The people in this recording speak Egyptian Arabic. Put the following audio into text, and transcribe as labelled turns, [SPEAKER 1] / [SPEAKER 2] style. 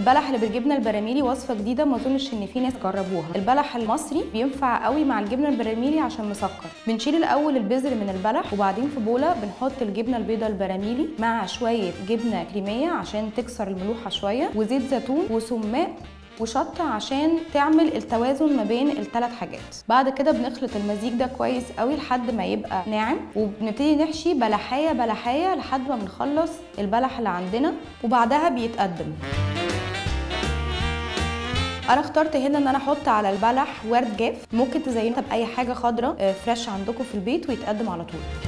[SPEAKER 1] البلح اللي بالجبنه البراميلي وصفه جديده ما اظنش ان في ناس جربوها البلح المصري بينفع قوي مع الجبنه البراميلي عشان مسكر بنشيل الاول البذر من البلح وبعدين في بوله بنحط الجبنه البيضاء البراميلي مع شويه جبنه كريميه عشان تكسر الملوحه شويه وزيت زيتون وسماق وشطه عشان تعمل التوازن ما بين الثلاث حاجات بعد كده بنخلط المزيج ده كويس قوي لحد ما يبقى ناعم وبنبتدي نحشي بلحايه بلحايه لحد ما بنخلص البلح اللي عندنا وبعدها بيتقدم انا اخترت هنا ان انا احط على البلح ورد جاف ممكن تزينها باي حاجه خضراء فريش عندكم في البيت ويتقدم على طول